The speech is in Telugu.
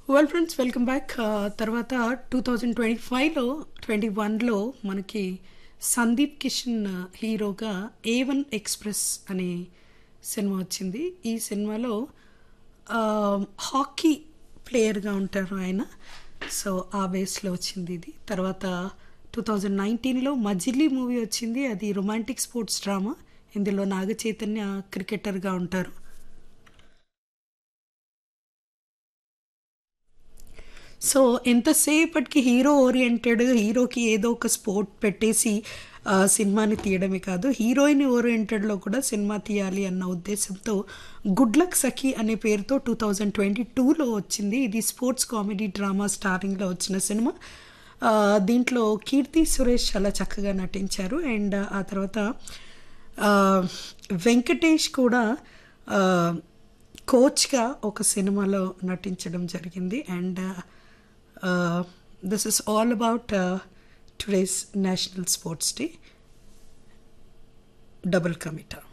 వెల్ ఫ్రెండ్స్ వెల్కమ్ బ్యాక్ తర్వాత టూ థౌజండ్ ట్వంటీ ఫైవ్లో ట్వంటీ వన్లో మనకి సందీప్ కిషన్ హీరోగా ఏ వన్ ఎక్స్ప్రెస్ అనే సినిమా వచ్చింది ఈ సినిమాలో హాకీ ప్లేయర్గా ఉంటారు ఆయన సో ఆ బేస్లో వచ్చింది ఇది తర్వాత టూ థౌజండ్ నైన్టీన్లో మజిలీ మూవీ వచ్చింది అది రొమాంటిక్ స్పోర్ట్స్ డ్రామా ఇందులో నాగ చైతన్య క్రికెటర్గా ఉంటారు సో ఎంతసేపటికి హీరో ఓరియంటెడ్ హీరోకి ఏదో ఒక స్పోర్ట్ పెట్టేసి ఆ, సినిమాని తీయడమే కాదు హీరోయిన్ ఓరియంటెడ్లో కూడా సినిమా తీయాలి అన్న ఉద్దేశంతో గుడ్ లక్ సఖీ అనే పేరుతో టూ థౌజండ్ ట్వంటీ టూలో వచ్చింది ఇది స్పోర్ట్స్ కామెడీ డ్రామా స్టారింగ్లో వచ్చిన సినిమా ఆ, దీంట్లో కీర్తి సురేష్ చాలా చక్కగా నటించారు అండ్ ఆ తర్వాత ఆ, వెంకటేష్ కూడా ఆ, కోచ్గా ఒక సినిమాలో నటించడం జరిగింది and this is all about today's national sports day double కమిటా